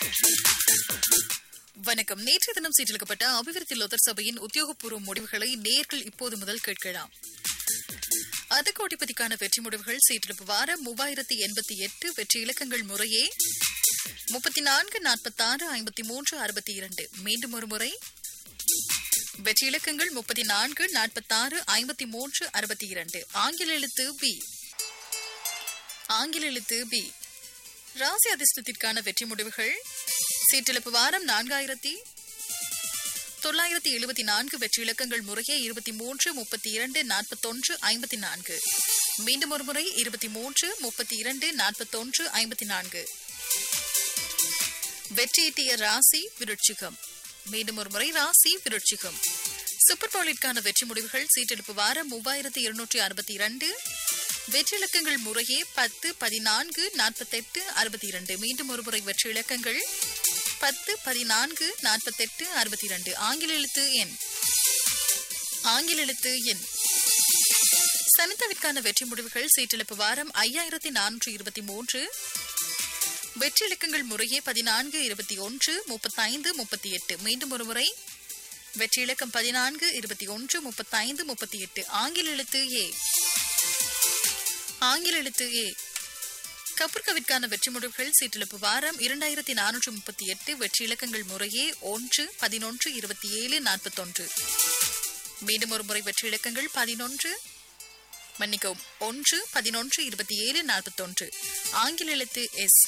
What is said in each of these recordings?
வணக்கம் நேற்று தினம் சீட்டளிக்கப்பட்ட அபிவிருத்தி லோதர் சபையின் உத்தியோகபூர்வ முடிவுகளை நேர்கள் இப்போது முதல் கேட்கலாம் அதக்கோட்டிப்பதிக்கான வெற்றி முடிவுகள் சீட்டெடுப்பு வாரம் மூவாயிரத்தி எண்பத்தி எட்டு வெற்றி இலக்கங்கள் முறையே முப்பத்தி நான்கு நாற்பத்தாறு ஐம்பத்தி மூன்று அறுபத்தி இரண்டு மீண்டும் ஒரு முறை வெற்றி இலக்கங்கள் முப்பத்தி நான்கு நாற்பத்தாறு ஐம்பத்தி மூன்று அறுபத்தி இரண்டு ஆங்கில எழுத்து பி ஆங்கில எழுத்து பி ராசி அதிர்ஷ்டத்திற்கான வெற்றி முடிவுகள் சீட்டிழப்பு வாரம் நான்காயிரத்தி தொள்ளாயிரத்தி எழுபத்தி நான்கு வெற்றி இலக்கங்கள் முறையே இருபத்தி மூன்று முப்பத்தி இரண்டு நாற்பத்தொன்று ஐம்பத்தி நான்கு மீண்டும் ஒரு முறை இருபத்தி மூன்று முப்பத்தி இரண்டு நாற்பத்தொன்று ஐம்பத்தி நான்கு வெற்றியீட்டிய ராசி விருட்சிகம் மீண்டும் ஒரு முறை ராசி விருட்சிகம் சூப்பர் பவுலிற்கான வெற்றி முடிவுகள் சீட்டெடுப்பு வாரம் மூவாயிரத்தி இருநூற்றி அறுபத்தி இரண்டு வெற்றி இலக்கங்கள் முறையே பத்து பதினான்கு நாற்பத்தெட்டு அறுபத்தி இரண்டு மீண்டும் ஒரு முறை வெற்றி இலக்கங்கள் பத்து பதினான்கு நாற்பத்தெட்டு அறுபத்தி இரண்டு ஆங்கில எழுத்து எண் ஆங்கில எழுத்து எண் சனிதாவிற்கான வெற்றி முடிவுகள் சீட்டிழப்பு வாரம் ஐயாயிரத்தி நானூற்றி இருபத்தி மூன்று வெற்றி இலக்கங்கள் முறையே பதினான்கு இருபத்தி ஒன்று முப்பத்தைந்து முப்பத்தி எட்டு மீண்டும் ஒரு முறை வெற்றி இலக்கம் பதினான்கு இருபத்தி ஒன்று முப்பத்தைந்து முப்பத்தி எட்டு ஆங்கில எழுத்து ஏ ஆங்கில எழுத்து ஏ கப்புர்கவிற்கான வெற்றி முடிவுகள் சீட்டிழப்பு வாரம் இரண்டாயிரத்தி நானூற்று முப்பத்தி எட்டு வெற்றி இலக்கங்கள் முறையே ஒன்று பதினொன்று இருபத்தி ஏழு நாற்பத்தொன்று மீண்டும் ஒரு முறை வெற்றி இலக்கங்கள் பதினொன்று மன்னிக்கவும் ஒன்று பதினொன்று இருபத்தி ஏழு நாற்பத்தொன்று ஆங்கில எழுத்து எஸ்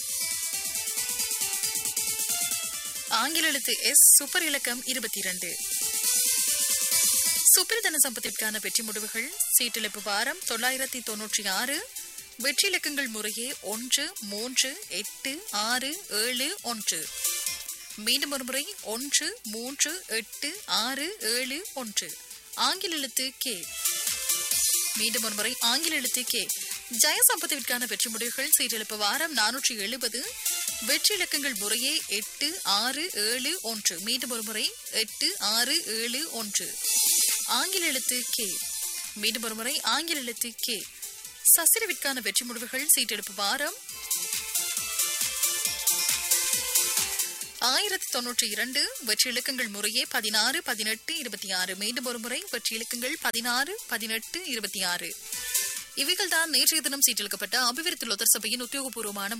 ஆங்கில எழுத்து எஸ் சூப்பர் இலக்கம் இருபத்தி இரண்டு சுப்பிரதன சம்பத்திற்கான வெற்றி முடிவுகள் சீட்டிழப்பு வாரம் தொள்ளாயிரத்தி தொன்னூற்றி ஆறு வெற்றி இலக்கங்கள் முறையே ஒன்று மூன்று எட்டு ஆறு ஏழு ஒன்று மீண்டும் ஒரு முறை ஒன்று மூன்று எட்டு ஆறு ஏழு ஒன்று ஆங்கில எழுத்து கே மீண்டும் ஒரு முறை ஆங்கில எழுத்து கே ஜெயசம்பத்திற்கான வெற்றி முடிவுகள் சீரெழுப்பு வாரம் நானூற்றி எழுபது வெற்றி இலக்கங்கள் முறையே எட்டு ஆறு ஏழு ஒன்று மீண்டும் ஒரு முறை எட்டு ஆறு ஏழு ஒன்று ஆங்கில எழுத்து கே மீண்டும் ஒரு முறை ஆங்கில எழுத்து கே சசிரவிற்கான வெற்றி முடிவுகள் சீட்டெடுப்பு வாரம் ஆயிரத்தி தொன்னூற்றி இரண்டு வெற்றி இலக்கங்கள் முறையே பதினாறு பதினெட்டு இருபத்தி ஆறு மீண்டும் ஒரு முறை வெற்றி இலக்கங்கள் பதினாறு பதினெட்டு இருபத்தி ஆறு இவைகள் தான் நேற்றைய தினம் சீட்டெடுக்கப்பட்ட அபிவிருத்தி லொத்தர் சபையின் உத்தியோகபூர்வமான